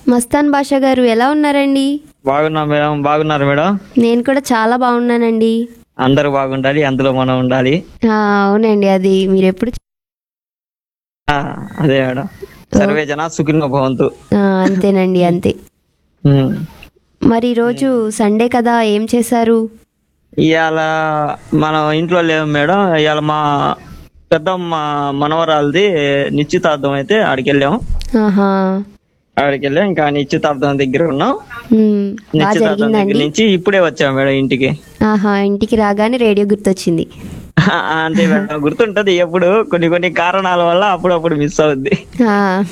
మస్తాన్ బాషా గారు ఎలా ఉన్నారండి బాగున్నా మేడం బాగున్నారు మేడం నేను కూడా చాలా బాగున్నానండి అందరూ బాగుండాలి అందులో మనం ఉండాలి ఆ, అవునండి అది మీరు ఎప్పుడు ఆ, అదే మేడం సర్వే జన సుఖినో భవంతు ఆ, అంతేనండి అంతే ఉమ్. మరి ఈరోజు సండే కదా ఏం చేశారు ఇవాళ మనం ఇంట్లో లేవు మేడం ఇవాళ మా పెద్దమ్మ మనవరాలది నిశ్చితార్థం అయితే ఆడికి వెళ్ళాం ఆహా ఆడికి వెళ్ళాం ఇంకా నిశ్చితార్థం దగ్గర ఉన్నాం ఉమ్, బాగా నిశ్చితార్థం దగ్గర జరిగిందండి నుంచి ఇప్పుడే వచ్చాం మేడం ఇంటికి ఆహా ఇంటికి రాగానే రేడియో గుర్తొచ్చింది అంతే మేడం గుర్తుంటది ఎప్పుడు కొన్ని కొన్ని కారణాల వల్ల అప్పుడప్పుడు మిస్ అవుద్ది ఆ,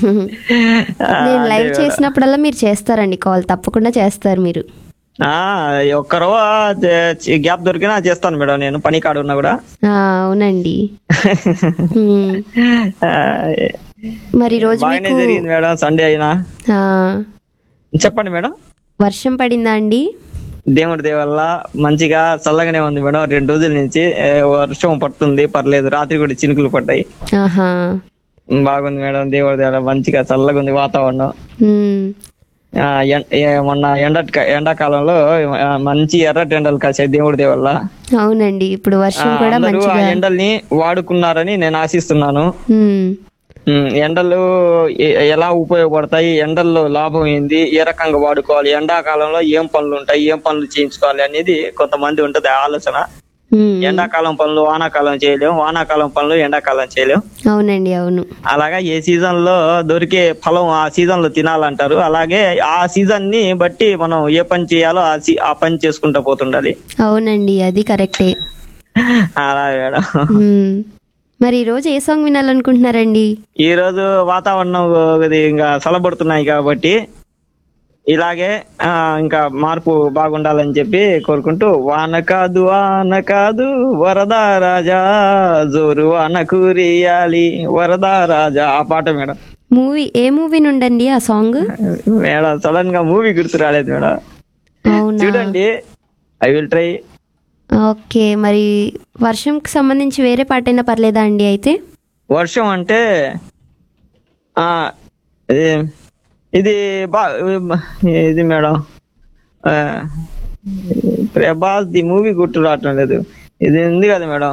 నేను లైవ్ చేసినప్పుడల్లా మీరు చేస్తారండి కాల్ తప్పకుండా చేస్తారు మీరు ఆ ఒక్కరో గ్యాప్ దొరికినా చేస్తాను మేడం నేను పని కాడు ఉన్నా కూడా ఆ, అవునండి ఉమ్, ఆ, మరి రోజు బాగానే మీకు జరిగింది మేడం సండే అయినా ఆ, చెప్పండి మేడం వర్షం పడిందా అండి దేవుడి దయ వల్ల మంచిగా చల్లగానే ఉంది మేడం రెండు రోజుల నుంచి ఏ, వర్షం పడుతుంది పర్లేదు రాత్రి కూడా చినుకులు పడ్డాయి ఆహా బాగుంది మేడం దేవుడి దయ వల్ల మంచిగా చల్లగా ఉంది వాతావరణం ఉమ్, ఆ, ఎం- ఏ- మొన్న ఎండ ఎండాకాలంలో ఆ, మంచి ఎర్రటి ఎండలు కాసాయి దేవుడి దయ వల్ల అవునండి ఇప్పుడు వర్షం ఆ, కూడా అందరూ ఆ మంచిగా ఎండల్ని వాడుకున్నారని నేను ఆశిస్తున్నాను ఉమ్, ఉమ్, ఎండలు ఎ- ఎలా ఉపయోగపడతాయి ఎండల్లో లాభం ఏంది ఏ రకంగా వాడుకోవాలి ఎండాకాలంలో ఏం పనులు ఉంటాయి ఏం పనులు చేయించుకోవాలి అనేది కొంతమంది ఉంటది ఆ ఆలోచన ఉమ్, ఎండాకాలం పనులు వానాకాలం చేయలేం వానాకాలం పనులు ఎండాకాలం చేయలేం అవునండి అవును అలాగా ఏ సీజన్ లో దొరికే ఫలం ఆ సీజన్ లో తినాలంటారు అలాగే ఆ సీజన్ ని బట్టి మనం ఏ పని చేయాలో ఆ సీ- ఆ పని చేసుకుంటూ పోతుండాలి అవునండి అది కరెక్టే అలా మేడం ఉమ్, మరి ఈరోజు ఏ సాంగ్ వినాలనుకుంటున్నారండి ఈ రోజు వాతావరణం ఇది ఇంకా చల్లబడుతున్నాయి కాబట్టి ఇలాగే ఆ, ఇంకా మార్పు బాగుండాలని చెప్పి కోరుకుంటూ వాన కాదు వాన కాదు వరద రాజా జోరు వాన కురియాలి వరద రాజా ఆ పాట మేడం మూవీ ఏ మూవీ నుండండి ఆ సాంగ్ మేడం సడన్ గా మూవీ గుర్తు రాలేదు మేడం అవునా చూడండి ఐ విల్ ట్రై ఓకే మరి వర్షంకి సంబంధించి వేరే పాట అయినా పర్లేదా అండి అయితే వర్షం అంటే ఆ ఇది ఇది బా ఇది మేడం ఆ, ప్రభాస్ ది మూవీ గుర్తు రావటం లేదు ఇది ఉంది కదా మేడం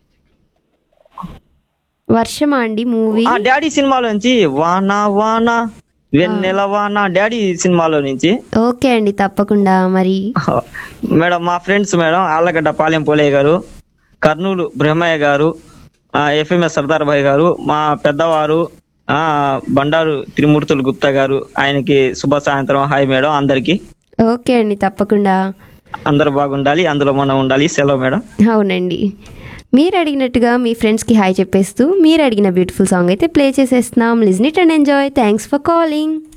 వర్షమా అండి మూవీ ఆ డాడీ సినిమాలో నుంచి వాన వాన వెన్నెల వాన డాడీ సినిమాలో నుంచి ఓకే అండి తప్పకుండా మరి మేడం మా ఫ్రెండ్స్ మేడం ఆళ్ళగడ్డ పాలెం పోలయ్య గారు కర్నూలు బ్రహ్మయ్య గారు ఎఫ్ఎంఎస్ సర్దార్ భాయ్ గారు మా పెద్దవారు ఆ బండారు త్రిమూర్తులు గుప్తా గారు ఆయనకి శుభ సాయంత్రం హాయ్ మేడం అందరికి ఓకే అండి తప్పకుండా అందరూ బాగుండాలి అందులో మనం ఉండాలి సెలవు మేడం అవునండి మీరు అడిగినట్టుగా మీ ఫ్రెండ్స్కి హాయ్ చెప్పేస్తూ మీరు అడిగిన బ్యూటిఫుల్ సాంగ్ అయితే ప్లే చేసేస్తున్నాం listen it and enjoy thanks for calling